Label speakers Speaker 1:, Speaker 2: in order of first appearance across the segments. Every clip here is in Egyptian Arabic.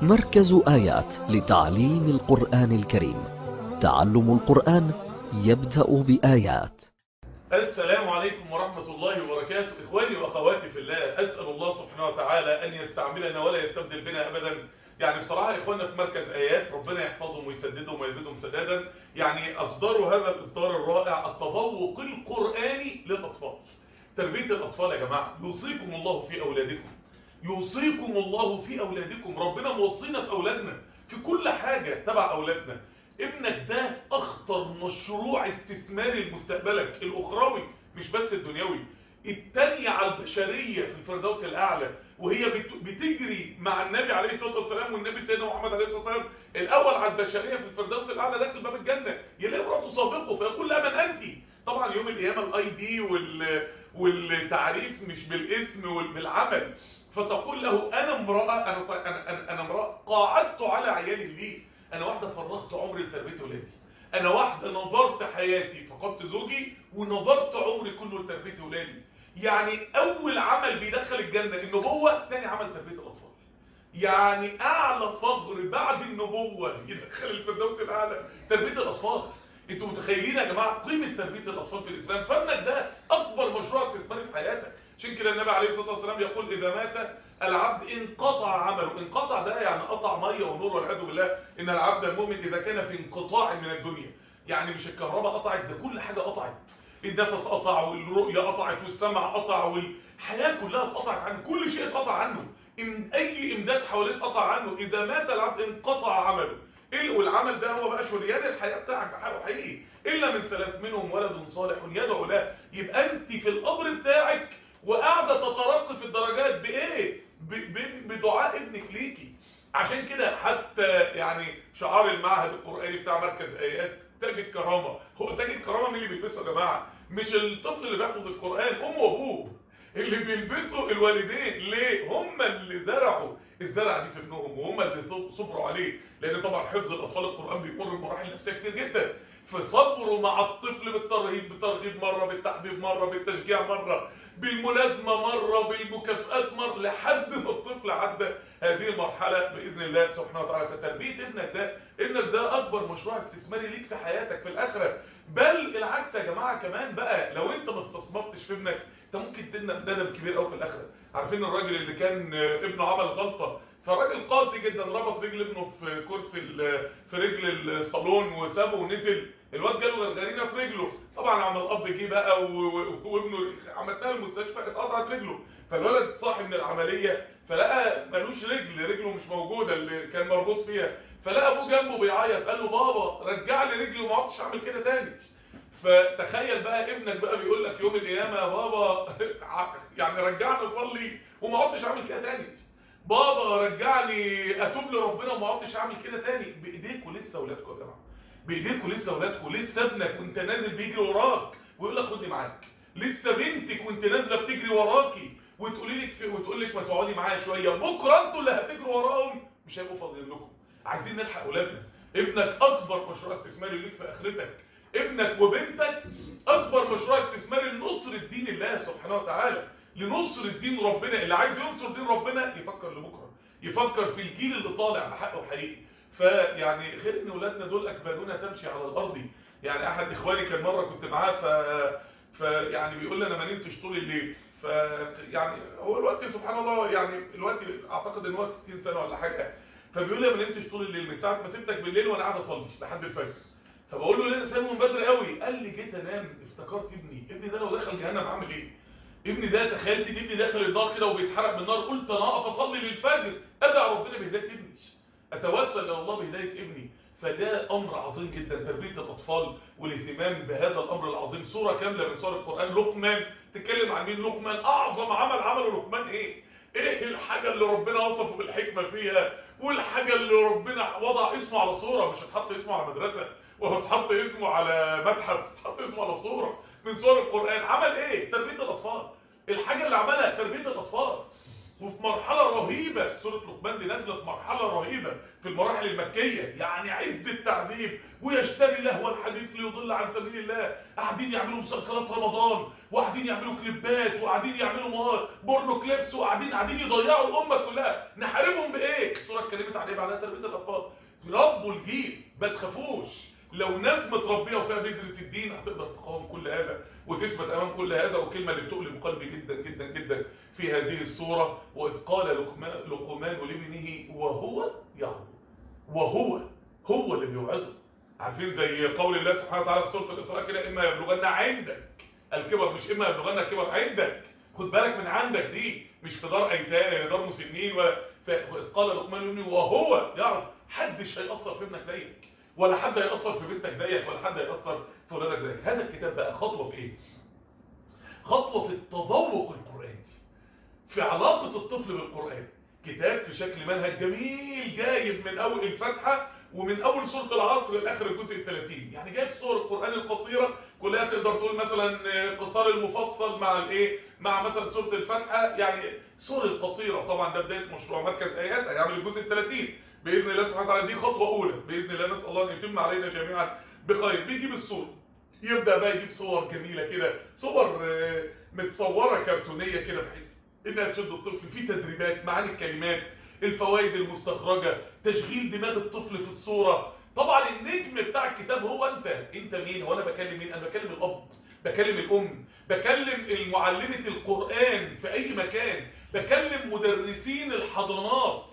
Speaker 1: مركز آيات لتعليم القرآن الكريم تعلم القرآن يبدأ بآيات
Speaker 2: السلام عليكم ورحمة الله وبركاته إخواني وأخواتي في الله أسأل الله سبحانه وتعالى أن يستعملنا ولا يستبدل بنا أبدا يعني بصراحة إخواننا في مركز آيات ربنا يحفظهم ويسددهم ويزيدهم سدادا يعني أصدروا هذا الإصدار الرائع التفوق القرآني للأطفال تربية الأطفال يا جماعة يوصيكم الله في أولادكم يوصيكم الله في أولادكم ربنا موصينا في أولادنا في كل حاجة تبع أولادنا ابنك ده أخطر مشروع استثماري لمستقبلك الأخروي مش بس الدنيوي التانية على البشرية في الفردوس الأعلى وهي بتجري مع النبي عليه الصلاة والسلام والنبي سيدنا محمد عليه الصلاة والسلام الأول على البشرية في الفردوس الأعلى داخل باب الجنة يلاقي مراته سابقه فيقول لها من أنت طبعا يوم القيامة الاي دي وال... والتعريف مش بالاسم وبالعمل فتقول له انا امرأة انا انا انا امرأة قاعدت على عيالي ليه انا واحدة فرغت عمري لتربية ولادي انا واحدة نظرت حياتي فقدت زوجي ونظرت عمري كله لتربية ولادي يعني اول عمل بيدخل الجنة النبوة تاني عمل تربية الاطفال يعني اعلى فخر بعد النبوة يدخل الفردوس الاعلى تربية الاطفال انتوا متخيلين يا جماعه قيمه تربيه الاطفال في الاسلام فابنك ده اكبر مشروع استثماري في حياتك عشان كده النبي عليه الصلاه والسلام يقول اذا مات العبد انقطع عمله انقطع ده يعني قطع ميه ونور والعياذ بالله ان العبد المؤمن اذا كان في انقطاع من الدنيا يعني مش الكهرباء قطعت ده كل حاجه قطعت النفس قطع والرؤيه قطعت والسمع قطع والحياه كلها اتقطعت عنه كل شيء اتقطع عنه إن اي امداد حواليه اتقطع عنه اذا مات العبد انقطع عمله والعمل ده هو بقى شريان الحياة بتاعك بحاله حقيقي إلا من ثلاث منهم ولد صالح يدعو له يبقى أنت في القبر بتاعك وقاعدة تترقي في الدرجات بإيه؟ بدعاء ابنك ليكي عشان كده حتى يعني شعار المعهد القرآني بتاع مركز آيات تاج الكرامة هو تاج الكرامة مين اللي بيلبسه يا جماعة؟ مش الطفل اللي بيحفظ القرآن أمه وأبوه اللي بيلبسوا الوالدين ليه هم اللي زرعوا الزرع دي في ابنهم وهم اللي صبروا عليه لان طبعا حفظ الاطفال القران بيمر بمراحل نفسيه كتير جدا فصبروا مع الطفل بالترهيب بالترغيب مره بالتحبيب مره بالتشجيع مره بالملازمه مره بالمكافئات مره لحد ما الطفل عدى هذه المرحله باذن الله سبحانه وتعالى فتربيه ابنك ده ابنك ده اكبر مشروع استثماري ليك في حياتك في الاخره بل العكس يا جماعه كمان بقى لو انت ما استثمرتش في ابنك انت ممكن تندم ندم كبير قوي في الاخره عارفين الراجل اللي كان ابنه عمل غلطه فراجل قاسي جدا ربط رجل ابنه في كرسي في رجل الصالون وسابه ونزل الواد جاله غرغرينه في رجله طبعا عم الاب جه بقى وابنه عملتها المستشفى اتقطعت رجله فالولد صاحي من العمليه فلقى ملوش رجل رجله مش موجوده اللي كان مربوط فيها فلقى ابوه جنبه بيعيط قال له بابا رجع لي رجلي وما عدتش اعمل كده تاني فتخيل بقى ابنك بقى بيقول لك يوم القيامه يا بابا يعني رجعني اصلي وما عدتش اعمل كده تاني بابا رجعني اتوب لربنا وما عدتش اعمل كده تاني بايديكوا لسه اولادكم يا جماعه بايديكوا لسه اولادكم لسه ابنك وانت نازل بيجري وراك ويقول لك خدني معاك لسه بنتك وانت نازله بتجري وراكي وتقولي لك وتقول لك ما تقعدي معايا شويه بكره انتوا اللي هتجروا وراهم مش هيبقوا فاضيين لكم عايزين نلحق اولادنا ابنك اكبر مشروع استثماري ليك في اخرتك ابنك وبنتك اكبر مشروع استثماري لنصر الدين الله سبحانه وتعالى لنصر الدين ربنا اللي عايز ينصر دين ربنا يفكر لبكره يفكر في الجيل اللي طالع بحقه حقيقي فيعني خير ان اولادنا دول اكبادنا تمشي على الارض يعني احد اخواني كان مره كنت معاه ف فيعني بيقول لي انا ما نمتش طول الليل ف يعني هو الوقت سبحان الله يعني الوقت اعتقد ان هو 60 سنه ولا حاجه فبيقول لي ما نمتش طول الليل من ساعه ما سبتك بالليل وانا قاعد اصلي لحد الفجر فبقول له ليه انا سايبه من بدري قوي قال لي جيت انام افتكرت ابني ابني ده لو دخل جهنم عامل ايه ابني ده تخيلت ان ابني داخل النار كده وبيتحرق بالنار قلت انا اقف اصلي للفجر ادعي ربنا بهدايه ابني اتوسل الى الله بهدايه ابني فده امر عظيم جدا تربيه الاطفال والاهتمام بهذا الامر العظيم سوره كامله من سور القران لقمان تتكلم عن مين لقمان اعظم عمل عمله لقمان ايه ايه الحاجه اللي ربنا وصفه بالحكمه فيها والحاجه اللي ربنا وضع اسمه على صوره مش هتحط اسمه على مدرسه ولا اتحط اسمه على متحف اتحط اسمه على صوره من صور القران عمل ايه تربيه الاطفال الحاجه اللي عملها تربيه الاطفال وفي مرحلة رهيبة سورة لقمان دي نازلة في مرحلة رهيبة في المراحل المكية يعني عز التعذيب ويشتري لهو الحديث ليضل عن سبيل الله قاعدين يعملوا مسلسلات رمضان وقاعدين يعملوا كليبات وقاعدين يعملوا بورنو كليبس وقاعدين قاعدين يضيعوا الأمة كلها نحاربهم بإيه؟ السورة اتكلمت عليه على تربيه الاطفال ربوا الجيل ما تخافوش لو ناس متربيه وفيها بذره الدين هتقدر تقاوم كل هذا وتثبت امام كل هذا والكلمه اللي بتؤلم قلبي جدا جدا جدا في هذه السوره واذ قال لقمان لقمان لابنه وهو يعظ وهو هو اللي بيوعظه عارفين زي قول الله سبحانه وتعالى في سوره الاسراء كده اما يبلغن عندك الكبر مش اما يبلغن الكبر عندك خد بالك من عندك دي مش في دار ايتام دار مسنين ولا فاذ قال لقمان لابنه وهو يعظ حدش هيأثر في ابنك زيك ولا حد هيأثر في بنتك زيك ولا حد هيأثر في ولادك زيك هذا الكتاب بقى خطوة في ايه خطوة في التذوق القرآني في علاقة الطفل بالقرآن كتاب في شكل منهج جميل جايب من اول الفتحة ومن اول سورة العصر لاخر الجزء الثلاثين يعني جايب سور القرآن القصيرة كلها تقدر تقول مثلا قصار المفصل مع الايه مع مثلا سورة الفتحة يعني سور القصيرة طبعا ده بداية مشروع مركز ايات هيعمل الجزء الثلاثين باذن الله سبحانه وتعالى دي خطوه اولى باذن الله نسال الله ان يتم علينا جميعا بخير بيجيب الصور يبدا بقى يجيب صور جميله كده صور متصوره كرتونيه كده بحيث انها تشد الطفل في تدريبات معاني الكلمات الفوائد المستخرجه تشغيل دماغ الطفل في الصوره طبعا النجم بتاع الكتاب هو انت انت مين وانا بكلم مين انا بكلم الاب بكلم الام بكلم المعلمه القران في اي مكان بكلم مدرسين الحضانات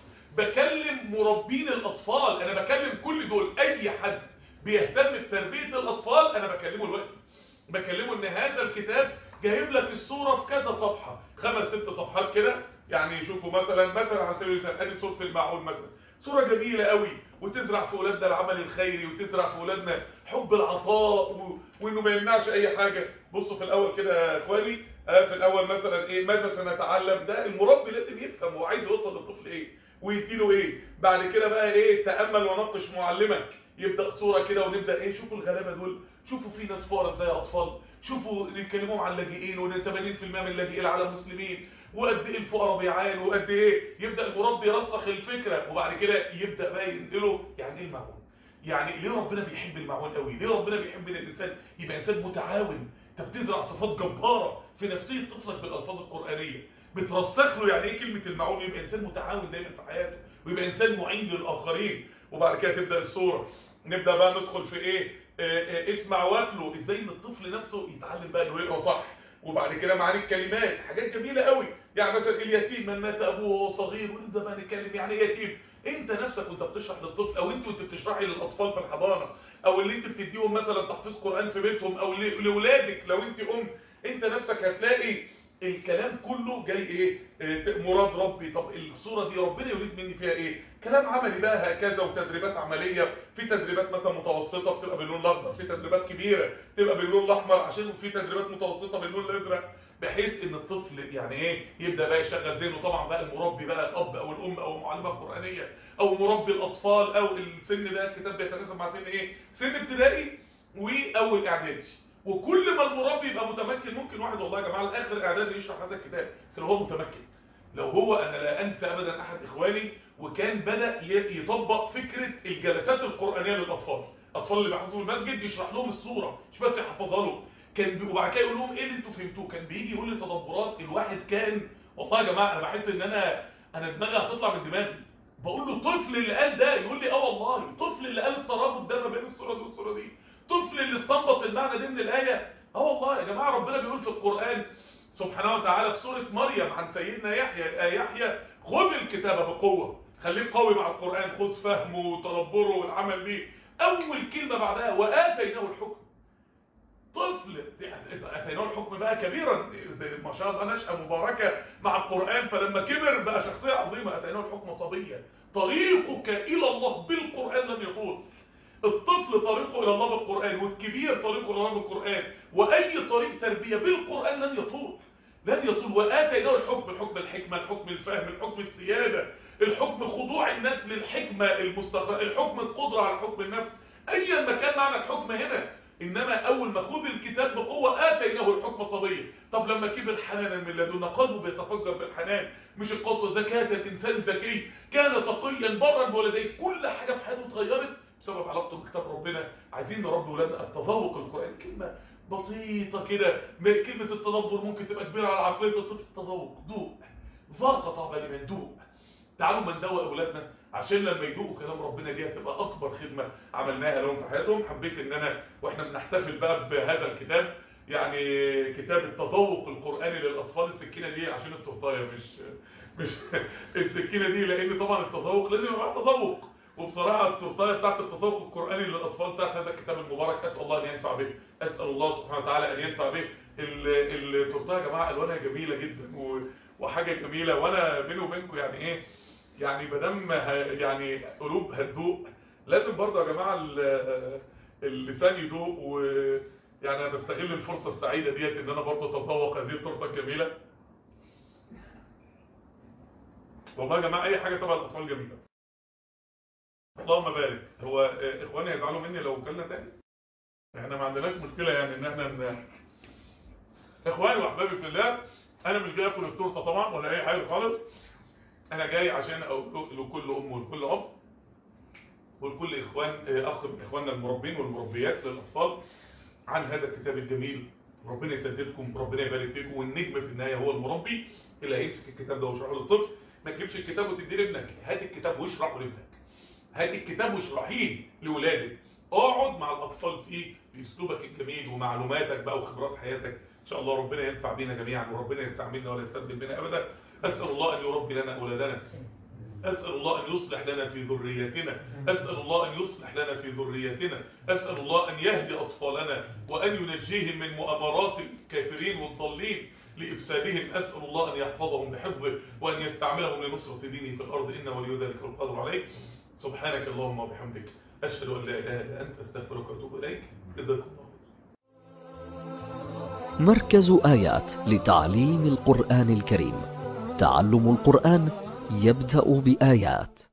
Speaker 2: بكلم مربين الأطفال أنا بكلم كل دول أي حد بيهتم بتربية الأطفال أنا بكلمه الوقت بكلمه إن هذا الكتاب جايب لك الصورة في كذا صفحة خمس ست صفحات كده يعني يشوفوا مثلا مثلا على سبيل المثال ادي صورة المعون مثلا صورة جميلة قوي وتزرع في ولادنا العمل الخيري وتزرع في ولادنا حب العطاء و... وانه ما يمنعش اي حاجة بصوا في الاول كده يا اخواني آه في الاول مثلا ايه ماذا سنتعلم ده المربي لازم يفهم هو عايز يوصل للطفل ايه ويديله ايه بعد كده بقى ايه تأمل وناقش معلمك يبدأ صورة كده ونبدأ ايه شوفوا الغلابة دول شوفوا في ناس فقراء زي اطفال شوفوا يتكلموا عن اللاجئين وان 80% من اللاجئين على المسلمين وقد ايه الفقراء بيعانوا وقد ايه يبدأ المربي يرسخ الفكرة وبعد كده يبدأ بقى ينقله يعني ايه المعون يعني ليه ربنا بيحب المعون قوي ليه ربنا بيحب ان الانسان يبقى انسان متعاون انت بتزرع صفات جبارة في نفسية طفلك بالالفاظ القرآنية بترسخ له يعني ايه كلمة المعون يبقى انسان متعاون دايما في حياته ويبقى انسان معين للاخرين وبعد كده تبدأ الصورة نبدأ بقى ندخل في ايه آه آه اسمع واتلو ازاي ان الطفل نفسه يتعلم بقى انه يقرا صح وبعد كده معاني الكلمات حاجات جميلة قوي يعني مثلا اليتيم من مات ابوه وهو صغير ونبدا بقى نتكلم يعني ايه يتيم انت نفسك وانت بتشرح للطفل او انت وانت بتشرحي للاطفال في الحضانه او اللي انت بتديهم مثلا تحفيظ قران في بيتهم او لاولادك لو انت ام انت نفسك هتلاقي الكلام كله جاي ايه اه مراد ربي طب الصورة دي ربنا يريد مني فيها ايه كلام عملي بقى هكذا وتدريبات عملية في تدريبات مثلا متوسطة بتبقى باللون الاخضر في تدريبات كبيرة بتبقى باللون الاحمر عشان في تدريبات متوسطة باللون الازرق بحيث ان الطفل يعني ايه يبدا بقى يشغل ذهنه طبعا بقى المربي بقى الاب او الام او المعلمه القرانيه او مربي الاطفال او السن ده الكتاب بيتناسب مع سن ايه سن ابتدائي واول اعدادي وكل ما المربي يبقى متمكن ممكن واحد والله يا جماعه الاخر اعدادي يشرح هذا الكتاب بس لو هو متمكن لو هو انا لا انسى ابدا احد اخواني وكان بدا يطبق فكره الجلسات القرانيه للاطفال الاطفال اللي بيحفظوا المسجد يشرح لهم السوره مش بس يحفظها لهم كان وبعد كده يقول لهم ايه اللي انتوا فهمتوه كان بيجي يقول لي تدبرات الواحد كان والله يا جماعه انا بحس ان انا انا دماغي هتطلع من دماغي بقول له الطفل اللي قال ده يقول لي اه والله الطفل اللي قال الترابط ده ما بين السوره دي والسوره دي الطفل اللي استنبط المعنى ده من الايه اه والله يا جماعه ربنا بيقول في القران سبحانه وتعالى في سوره مريم عن سيدنا يحيى يا يحيى خذ الكتاب بقوه خليك قوي مع القران خذ فهمه وتدبره والعمل بيه اول كلمه بعدها واتيناه الحكم طفل اتيناه الحكم بقى كبيرا ما شاء الله نشأة مباركة مع القرآن فلما كبر بقى شخصية عظيمة اتيناه الحكم صبيا طريقك إلى الله بالقرآن لم يطول الطفل طريقه إلى الله بالقرآن والكبير طريقه إلى الله بالقرآن وأي طريق تربية بالقرآن لن يطول لن يطول وآتيناه الحكم الحكم الحكمة الحكم الفهم الحكم السيادة الحكم خضوع الناس للحكمة المستخرج الحكم القدرة على حكم النفس أيا ما كان معنى الحكم هنا إنما أول ما خذ الكتاب بقوة آتيناه الحكم صبيا طب لما كبر حنانا من لدنا قلبه بيتفجر بالحنان مش القسوة زكاة الإنسان ذكي كان تقيا برا بولديه كل حاجة في حياته اتغيرت بسبب علاقته بكتاب ربنا عايزين نربي ولادنا التذوق القرآن كلمة بسيطة كده كلمة التدبر ممكن تبقى كبيرة على عقلية الطفل التذوق دوق ذاق طعم الإيمان دوق تعالوا ما ندوق اولادنا عشان لما يدوقوا كلام ربنا دي هتبقى اكبر خدمه عملناها لهم في حياتهم حبيت ان انا واحنا بنحتفل بقى بهذا الكتاب يعني كتاب التذوق القراني للاطفال السكينه دي عشان التورتايه مش مش السكينه دي لان طبعا التذوق لازم يبقى تذوق وبصراحه التورتايه بتاعت التذوق القراني للاطفال بتاعت هذا الكتاب المبارك اسال الله ان ينفع به اسال الله سبحانه وتعالى ان ينفع به التورتايه يا جماعه الوانها جميله جدا وحاجه جميله وانا بيني وبينكم يعني ايه يعني بدم يعني قلوب هتدوق لازم برضه يا جماعه اللسان يدوق ويعني انا بستغل الفرصه السعيده ديت ان انا برضه اتذوق هذه التورته الجميله والله يا جماعه اي حاجه تبع الاطفال جميله اللهم بارك هو اخواني هيزعلوا مني لو كلنا تاني احنا ما عندناش مشكله يعني ان احنا ن... اخواني واحبابي في الله انا مش جاي اكل التورته طبعا ولا اي حاجه خالص انا جاي عشان اقول لكل ام ولكل اب ولكل اخوان اخ من اخواننا المربين والمربيات للاطفال عن هذا الكتاب الجميل ربنا يسددكم ربنا يبارك فيكم والنجم في النهايه هو المربي اللي هيمسك الكتاب ده ويشرحه للطفل ما تجيبش الكتاب وتديه لابنك هات الكتاب واشرحه لابنك هات الكتاب واشرحيه لاولادك اقعد مع الاطفال فيه باسلوبك الجميل ومعلوماتك بقى وخبرات حياتك ان شاء الله ربنا ينفع بينا جميعا وربنا يستعملنا ولا يستبدل بنا ابدا اسال الله ان يربي لنا اولادنا أسأل الله أن يصلح لنا في ذريتنا أسأل الله أن يصلح لنا في ذريتنا أسأل الله أن يهدي أطفالنا وأن ينجيهم من مؤامرات الكافرين والضالين لإفسادهم أسأل الله أن يحفظهم بحفظه وأن يستعملهم لنصرة دينه في الأرض إنه ولي ذلك القدر عليه سبحانك اللهم وبحمدك أشهد أن لا إله إلا أنت أستغفرك وأتوب إليك جزاكم الله
Speaker 1: مركز آيات لتعليم القرآن الكريم تعلم القرآن يبدأ بآيات